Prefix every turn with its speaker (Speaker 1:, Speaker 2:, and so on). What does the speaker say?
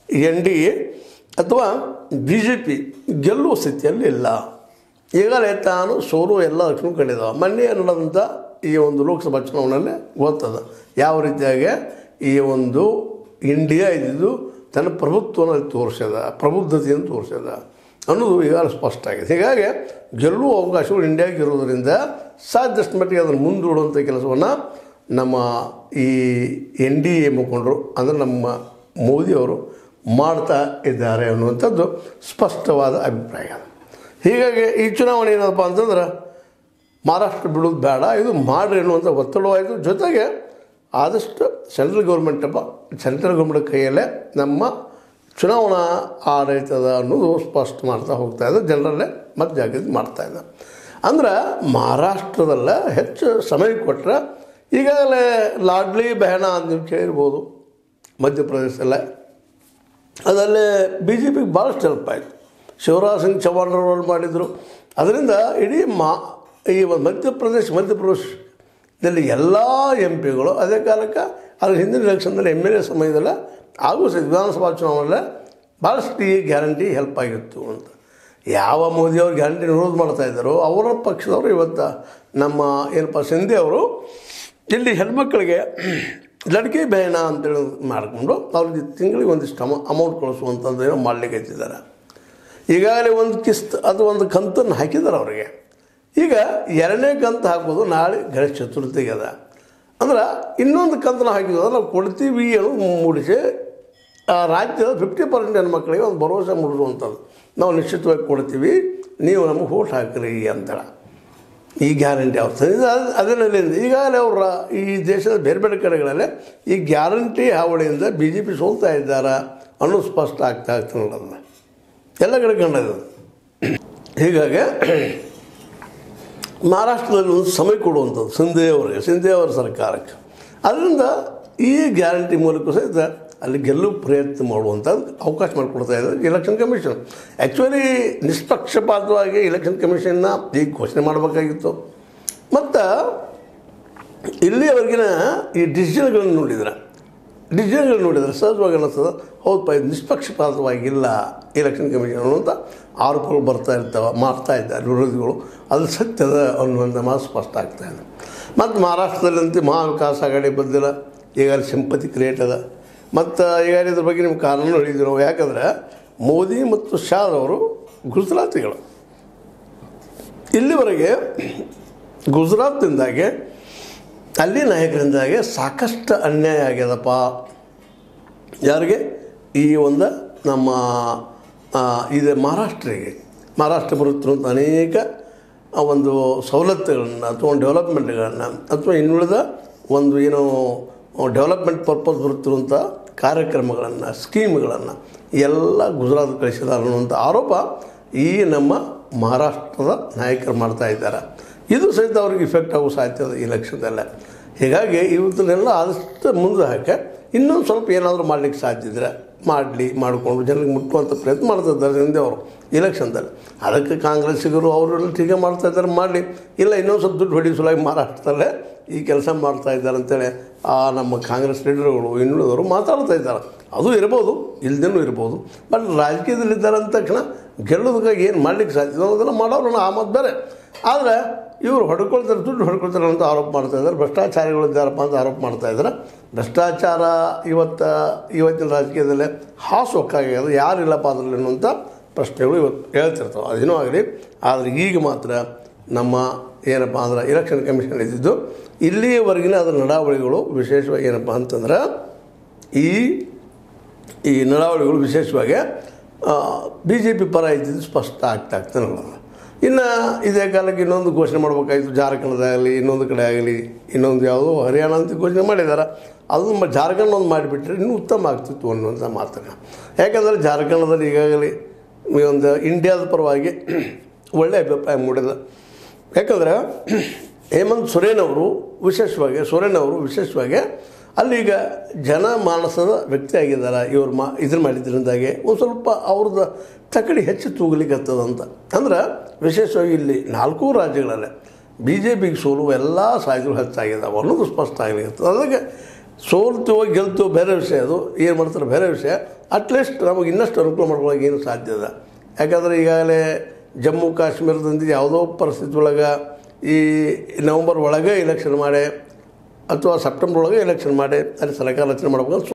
Speaker 1: N D A ಅಥವಾ B J P ಗೆಲ್ಲುವ ಸ್ಥಿತಿಯಲ್ಲಿ ಇಲ್ಲ ಈಗಲೇ ತಾನು ಸೋಲು ಎಲ್ಲ ಲಕ್ಷಣ ಕಂಡಿದ್ದಾವೆ ಮೊನ್ನೆ ನಡೆದಂಥ ಈ ಒಂದು ಲೋಕಸಭಾ ಚುನಾವಣೆಯಲ್ಲಿ ಗೊತ್ತದ ಯಾವ ರೀತಿಯಾಗಿ ಈ ಒಂದು ಇಂಡಿಯಾ ಇದ್ದಿದ್ದು ತನ್ನ ಪ್ರಭುತ್ವವನ್ನು ತೋರಿಸ್ಯದ ಪ್ರಬುದ್ಧತೆಯನ್ನು ತೋರಿಸ್ಯದ ಅನ್ನೋದು ಈಗಾಗಲೇ ಸ್ಪಷ್ಟ ಆಗಿದೆ ಹೀಗಾಗಿ ಗೆಲ್ಲುವ ಅವಕಾಶಗಳು ಇಂಡಿಯಾಗೆ ಇರೋದರಿಂದ ಸಾಧ್ಯಷ್ಟು ಮಟ್ಟಿಗೆ ಅದನ್ನು ಮುಂದೂಡುವಂಥ ಕೆಲಸವನ್ನು ನಮ್ಮ ಈ ಎನ್ ಡಿ ಎ ಮುಖಂಡರು ಅಂದರೆ ನಮ್ಮ ಮೋದಿಯವರು ಮಾಡ್ತಾ ಇದ್ದಾರೆ ಅನ್ನುವಂಥದ್ದು ಸ್ಪಷ್ಟವಾದ ಅಭಿಪ್ರಾಯ ಹೀಗಾಗಿ ಈ ಚುನಾವಣೆ ಏನಪ್ಪ ಅಂತಂದ್ರೆ ಮಹಾರಾಷ್ಟ್ರ ಬಿಡೋದು ಬೇಡ ಇದು ಮಾಡ್ರಿ ಅನ್ನುವಂಥ ಒತ್ತಡವಾಯಿತು ಜೊತೆಗೆ ಆದಷ್ಟು ಸೆಂಟ್ರಲ್ ಗೌರ್ಮೆಂಟ್ ಅಪ್ಪ ಸೆಂಟ್ರಲ್ ಗೌರ್ಮೆಂಟ್ ಕೈಯಲ್ಲೇ ನಮ್ಮ ಚುನಾವಣಾ ಆಡಳಿತದ ಅನ್ನೋದು ಸ್ಪಷ್ಟ ಮಾಡ್ತಾ ಹೋಗ್ತಾ ಇದೆ ಜನರಲ್ಲೇ ಮತ್ತೆ ಜಾಗೃತಿ ಮಾಡ್ತಾ ಇದೆ ಅಂದ್ರೆ ಮಹಾರಾಷ್ಟ್ರದಲ್ಲೇ ಹೆಚ್ಚು ಸಮಯ ಕೊಟ್ಟರೆ ಈಗಾಗಲೇ ಲಾಡ್ಲಿ ಬೆಹಣ ಅಂತ ನೀವು ಕೇಳಿರ್ಬೋದು ಮಧ್ಯಪ್ರದೇಶದಲ್ಲೇ ಅದಲ್ಲೇ ಬಿ ಜೆ ಪಿಗೆ ಭಾಳಷ್ಟು ಹೆಲ್ಪ್ ಆಯಿತು ಶಿವರಾಜ್ ಸಿಂಗ್ ಚೌಹಾಣ್ರವರು ಮಾಡಿದರು ಅದರಿಂದ ಇಡೀ ಮಾ ಈ ಒಂದು ಮಧ್ಯಪ್ರದೇಶ ಮಧ್ಯಪ್ರದೇಶದಲ್ಲಿ ಎಲ್ಲ ಎಂ ಪಿಗಳು ಅದೇ ಕಾಲಕ್ಕೆ ಅದ್ರ ಹಿಂದಿನ ಎಲೆಕ್ಷನ್ದಲ್ಲಿ ಎಮ್ ಎಲ್ ಎ ಸಮಯದಲ್ಲ ಹಾಗೂ ಸಹ ವಿಧಾನಸಭಾ ಚುನಾವಣೆಯಲ್ಲೇ ಭಾಳಷ್ಟು ಈ ಗ್ಯಾರಂಟಿ ಹೆಲ್ಪ್ ಆಗಿತ್ತು ಅಂತ ಯಾವ ಮೋದಿಯವ್ರು ಗ್ಯಾರಂಟಿ ವಿರೋಧ ಮಾಡ್ತಾ ಇದ್ದಾರೋ ಅವರ ಪಕ್ಷದವರು ಇವತ್ತು ನಮ್ಮ ಏನಪ್ಪ ಸಿಂಧೆ ಅವರು ಇಲ್ಲಿ ಹೆಣ್ಮಕ್ಳಿಗೆ ಲಡ್ಕೆ ಬೇಣ ಅಂತೇಳಿ ಮಾಡಿಕೊಂಡು ಅವ್ರಿಗೆ ತಿಂಗಳಿಗೆ ಒಂದಿಷ್ಟು ಅಮ ಅಮೌಂಟ್ ಕಳಿಸುವಂಥದ್ದು ಏನೋ ಮಾಡಲಿಕ್ಕೆ ಹಚ್ಚಿದ್ದಾರೆ ಈಗಾಗಲೇ ಒಂದು ಕಿಸ್ತ್ ಅದು ಒಂದು ಕಂತನ್ನು ಹಾಕಿದ್ದಾರೆ ಅವರಿಗೆ ಈಗ ಎರಡನೇ ಕಂತು ಹಾಕೋದು ನಾಳೆ ಗಣೇಶ ಚತುರ್ಥಿಗೆ ಅದ ಅಂದ್ರೆ ಇನ್ನೊಂದು ಕಂತನ್ನು ಹಾಕಿದ್ರು ನಾವು ಕೊಡ್ತೀವಿ ಅನ್ನೋದು ಮೂಡಿಸಿ ಆ ರಾಜ್ಯದ ಫಿಫ್ಟಿ ಪರ್ಸೆಂಟ್ ಹೆಣ್ಮಕ್ಳಿಗೆ ಒಂದು ಭರವಸೆ ಮೂಡಿಸುವಂಥದ್ದು ನಾವು ನಿಶ್ಚಿತವಾಗಿ ಕೊಡ್ತೀವಿ ನೀವು ನಮಗೆ ಓಟ್ ಹಾಕಿರಿ ಅಂತೇಳಿ ಈ ಗ್ಯಾರಂಟಿ ಅವ್ರು ಇದು ಅದ್- ಅದರಲ್ಲಿ ಈಗಾಗಲೇ ಅವರ ಈ ದೇಶದ ಬೇರೆ ಬೇರೆ ಕಡೆಗಳಲ್ಲಿ ಈ ಗ್ಯಾರಂಟಿ ಹಾವಳಿಯಿಂದ ಬಿ ಜೆ ಪಿ ಸೋಲ್ತಾ ಇದ್ದಾರಾ ಅನ್ನೋದು ಸ್ಪಷ್ಟ ಆಗ್ತಾ ಆಗ್ತಾ ನೋಡೋದು ಎಲ್ಲ ಕಡೆ ಕಂಡದ್ದು ಹೀಗಾಗಿ ಮಹಾರಾಷ್ಟ್ರದಲ್ಲಿ ಒಂದು ಸಮಯ ಕೊಡುವಂಥದ್ದು ಸಿಂಧೆ ಅವರಿಗೆ ಸಿಂಧೆ ಅವರ ಸರ್ಕಾರಕ್ಕೆ ಅದರಿಂದ ಈ ಗ್ಯಾರಂಟಿ ಮೂಲಕ ಸಹಿತ ಅಲ್ಲಿ ಗೆಲ್ಲುವ ಪ್ರಯತ್ನ ಮಾಡುವಂಥದ್ದು ಅವಕಾಶ ಮಾಡಿಕೊಡ್ತಾ ಇದ್ದಾರೆ ಎಲೆಕ್ಷನ್ ಕಮಿಷನ್ ಆ್ಯಕ್ಚುಲಿ ನಿಷ್ಪಕ್ಷಪಾತವಾಗಿ ಎಲೆಕ್ಷನ್ ಕಮಿಷನ್ನ ಈಗ ಘೋಷಣೆ ಮಾಡಬೇಕಾಗಿತ್ತು ಮತ್ತು ಇಲ್ಲಿಯವರೆಗಿನ ಈ ಡಿಸಿಷನ್ಗಳನ್ನು ನೋಡಿದ್ರೆ ಡಿಸಿಷನ್ಗಳು ನೋಡಿದರೆ ಸಹಜವಾಗಿ ಅನ್ನಿಸ್ತದೆ ಹೌದಪ್ಪ ಇದು ನಿಷ್ಪಕ್ಷಪಾತವಾಗಿಲ್ಲ ಎಲೆಕ್ಷನ್ ಕಮಿಷನ್ ಅನ್ನುವಂಥ ಆರೋಪಗಳು ಬರ್ತಾ ಇರ್ತವೆ ಮಾಡ್ತಾ ಇದ್ದಾರೆ ವಿರೋಧಿಗಳು ಅದು ಸತ್ಯದ ಅನ್ನುವಂಥ ಮಾತು ಸ್ಪಷ್ಟ ಆಗ್ತಾ ಇದೆ ಮತ್ತು ಮಹಾರಾಷ್ಟ್ರದಲ್ಲಂತೂ ಮಹಾವಿಕಾಸ್ ಆಘಾಡಿ ಬಂದಿಲ್ಲ ಈಗಾಗಲೇ ಸಿಂಪತಿ ಕ್ರಿಯೇಟ್ ಅದ ಮತ್ತು ಈಗಾಗಲೇ ಇದ್ರ ಬಗ್ಗೆ ನಿಮ್ಗೆ ಕಾರಣ ಹೇಳಿದ್ವಿ ನಾವು ಯಾಕಂದ್ರೆ ಮೋದಿ ಮತ್ತು ಶಾರವರು ಗುಜರಾತಿಗಳು ಇಲ್ಲಿವರೆಗೆ ಗುಜರಾತ್ನಿಂದಾಗೆ ಅಲ್ಲಿ ನಾಯಕರಿಂದಾಗೆ ಸಾಕಷ್ಟು ಅನ್ಯಾಯ ಆಗ್ಯದಪ್ಪ ಯಾರಿಗೆ ಈ ಒಂದು ನಮ್ಮ ಆ, ಇದು ಮಹಾರಾಷ್ಟ್ರಿಗೆ ಮಹಾರಾಷ್ಟ್ರ ಬರುತ್ತಿರುವಂಥ ಅನೇಕ ಆ ಒಂದು ಸವಲತ್ತುಗಳನ್ನು ಅಥವಾ ಒಂದು ಡೆವಲಪ್ಮೆಂಟ್ಗಳನ್ನು ಅಥವಾ ಇನ್ನುಳಿದ ಒಂದು ಏನು ಡೆವಲಪ್ಮೆಂಟ್ ಪರ್ಪಸ್ ಬರುತ್ತಿರುವಂಥ ಕಾರ್ಯಕ್ರಮಗಳನ್ನು ಸ್ಕೀಮ್ಗಳನ್ನು ಎಲ್ಲ ಗುಜರಾತ್ ಕಳಿಸಿದ್ದಾರೆ ಅನ್ನುವಂಥ ಆರೋಪ ಈ ನಮ್ಮ ಮಹಾರಾಷ್ಟ್ರದ ನಾಯಕರು ಮಾಡ್ತಾ ಇದ್ದಾರೆ ಇದು ಸಹಿತ ಅವ್ರಿಗೆ ಇಫೆಕ್ಟ್ ಆಗೋ ಸಾಧ್ಯತೆ ಇಲೆಕ್ಷನ್ದಲ್ಲೇ ಹೀಗಾಗಿ ಇವತ್ತನ್ನೆಲ್ಲ ಆದಷ್ಟು ಮುಂದೆ ಹಾಕಿ ಇನ್ನೊಂದು ಸ್ವಲ್ಪ ಏನಾದರೂ ಮಾಡಲಿಕ್ಕೆ ಸಾಧ್ಯ ಇದ್ದರೆ ಮಾಡಲಿ ಮಾಡಿಕೊಂಡು ಜನರಿಗೆ ಮುಟ್ಟುವಂಥ ಪ್ರಯತ್ನ ಮಾಡ್ತಾ ಇದ್ದಾರೆ ಹಿಂದೆ ಅವರು ಇಲೆಕ್ಷನ್ದಲ್ಲಿ ಅದಕ್ಕೆ ಕಾಂಗ್ರೆಸ್ಸಿಗರು ಅವರೆಲ್ಲ ಟೀಕೆ ಮಾಡ್ತಾ ಇದ್ದಾರೆ ಮಾಡಲಿ ಇಲ್ಲ ಇನ್ನೊಂದು ಸ್ವಲ್ಪ ದುಡ್ಡು ಹೊಡಿ ಸಲುವಾಗಿ ಮಹಾರಾಷ್ಟ್ರದಲ್ಲೇ ಈ ಕೆಲಸ ಮಾಡ್ತಾ ಇದ್ದಾರೆ ಅಂತೇಳಿ ಆ ನಮ್ಮ ಕಾಂಗ್ರೆಸ್ ಲೀಡರ್ಗಳು ಇನ್ನುಳಿದವರು ಮಾತಾಡ್ತಾ ಇದ್ದಾರೆ ಅದು ಇರ್ಬೋದು ಇಲ್ದೇನೂ ಇರ್ಬೋದು ಬಟ್ ರಾಜಕೀಯದಲ್ಲಿದ್ದಾರೆ ಅಂದ ತಕ್ಷಣ ಗೆಲ್ಲೋದಕ್ಕಾಗಿ ಏನು ಮಾಡ್ಲಿಕ್ಕೆ ಸಾಧ್ಯ ಇಲ್ಲ ಅದೆಲ್ಲ ಮಾಡೋರು ಆ ಮಾತು ಬೇರೆ ಆದರೆ ಇವರು ಹೊಡ್ಕೊಳ್ತಾರೆ ದುಡ್ಡು ಹೊಡ್ಕೊಳ್ತಾರೆ ಅಂತ ಆರೋಪ ಮಾಡ್ತಾ ಇದ್ದಾರೆ ಭ್ರಷ್ಟಾಚಾರಿಗಳು ಇದ್ದಾರಪ್ಪ ಅಂತ ಆರೋಪ ಮಾಡ್ತಾ ಇದ್ದಾರೆ ಭ್ರಷ್ಟಾಚಾರ ಇವತ್ತು ಇವತ್ತಿನ ರಾಜಕೀಯದಲ್ಲೇ ಹಾಸು ಹೊಕ್ಕಾಗ್ಯದ ಯಾರಿಲ್ಲಪ್ಪ ಅದರಲ್ಲಿ ಅನ್ನುವಂಥ ಪ್ರಶ್ನೆಗಳು ಇವತ್ತು ಹೇಳ್ತಿರ್ತಾವೆ ಅದೇನೂ ಆಗಲಿ ಆದರೆ ಈಗ ಮಾತ್ರ ನಮ್ಮ ಏನಪ್ಪ ಅಂದ್ರೆ ಎಲೆಕ್ಷನ್ ಕಮಿಷನ್ ಇದ್ದಿದ್ದು ಇಲ್ಲಿಯವರೆಗಿನ ಅದರ ನಡಾವಳಿಗಳು ವಿಶೇಷವಾಗಿ ಏನಪ್ಪ ಅಂತಂದ್ರೆ ಈ ಈ ನಡಾವಳಿಗಳು ವಿಶೇಷವಾಗಿ ಬಿ ಜೆ ಪಿ ಪರ ಇದ್ದಿದ್ದು ಸ್ಪಷ್ಟ ಆಗ್ತಾ ಆಗ್ತಾ ನೋಡೋಣ ಇನ್ನು ಇದೇ ಕಾಲಕ್ಕೆ ಇನ್ನೊಂದು ಘೋಷಣೆ ಮಾಡಬೇಕಾಗಿತ್ತು ಜಾರ್ಖಂಡದಾಗಲಿ ಇನ್ನೊಂದು ಕಡೆ ಆಗಲಿ ಇನ್ನೊಂದು ಯಾವುದೋ ಹರಿಯಾಣ ಅಂತ ಘೋಷಣೆ ಮಾಡಿದ್ದಾರೆ ಅದು ನಮ್ಮ ಜಾರ್ಖಂಡ್ ಒಂದು ಮಾಡಿಬಿಟ್ರೆ ಇನ್ನೂ ಉತ್ತಮ ಆಗ್ತಿತ್ತು ಅನ್ನುವಂಥ ಮಾತನ್ನು ಯಾಕಂದರೆ ಜಾರ್ಖಂಡದಲ್ಲಿ ಈಗಾಗಲೇ ಈ ಒಂದು ಇಂಡಿಯಾದ ಪರವಾಗಿ ಒಳ್ಳೆಯ ಅಭಿಪ್ರಾಯ ಮೂಡಿದೆ ಯಾಕಂದರೆ ಹೇಮಂತ್ ಸೊರೇನ್ ಅವರು ವಿಶೇಷವಾಗಿ ಸೊರೇನ್ ಅವರು ವಿಶೇಷವಾಗಿ ಅಲ್ಲೀಗ ಜನಮಾನಸದ ವ್ಯಕ್ತಿ ಆಗಿದ್ದಾರೆ ಇವ್ರು ಮಾ ಇದನ್ನು ಮಾಡಿದ್ರಿಂದಾಗೆ ಒಂದು ಸ್ವಲ್ಪ ಅವ್ರದ್ದು ತಕಡಿ ಹೆಚ್ಚು ತೂಗಲಿಕ್ಕತ್ತದಂತ ಅಂದ್ರೆ ವಿಶೇಷವಾಗಿ ಇಲ್ಲಿ ನಾಲ್ಕೂ ರಾಜ್ಯಗಳಲ್ಲೇ ಬಿ ಜೆ ಪಿಗೆ ಸೋಲುವ ಎಲ್ಲ ಸಾಧ್ಯಗಳು ಹೆಚ್ಚಾಗಿದ್ದಾವೆ ಅನ್ನೋದು ಸ್ಪಷ್ಟ ಆಗಲಿಕ್ಕೆ ಅದಕ್ಕೆ ಸೋಲ್ತೀವೋ ಗೆಲ್ತೀವೋ ಬೇರೆ ವಿಷಯ ಅದು ಏನು ಮಾಡ್ತಾರೆ ಬೇರೆ ವಿಷಯ ಅಟ್ಲೀಸ್ಟ್ ನಮಗೆ ಇನ್ನಷ್ಟು ಅನುಕೂಲ ಮಾಡ್ಕೊಳ್ಳೋಕೆ ಏನು ಸಾಧ್ಯ ಇದೆ ಯಾಕಂದರೆ ಈಗಾಗಲೇ ಜಮ್ಮು ಕಾಶ್ಮೀರದಿಂದ ಯಾವುದೋ ಪರಿಸ್ಥಿತಿ ಒಳಗೆ ಈ ನವಂಬರ್ ಒಳಗೆ ಎಲೆಕ್ಷನ್ ಮಾಡಿ ಅಥವಾ ಸೆಪ್ಟೆಂಬರ್ ಒಳಗೆ ಎಲೆಕ್ಷನ್ ಮಾಡಿ ಅಲ್ಲಿ ಸರ್ಕಾರ ರಚನೆ ಮಾಡ್ಬೇಕು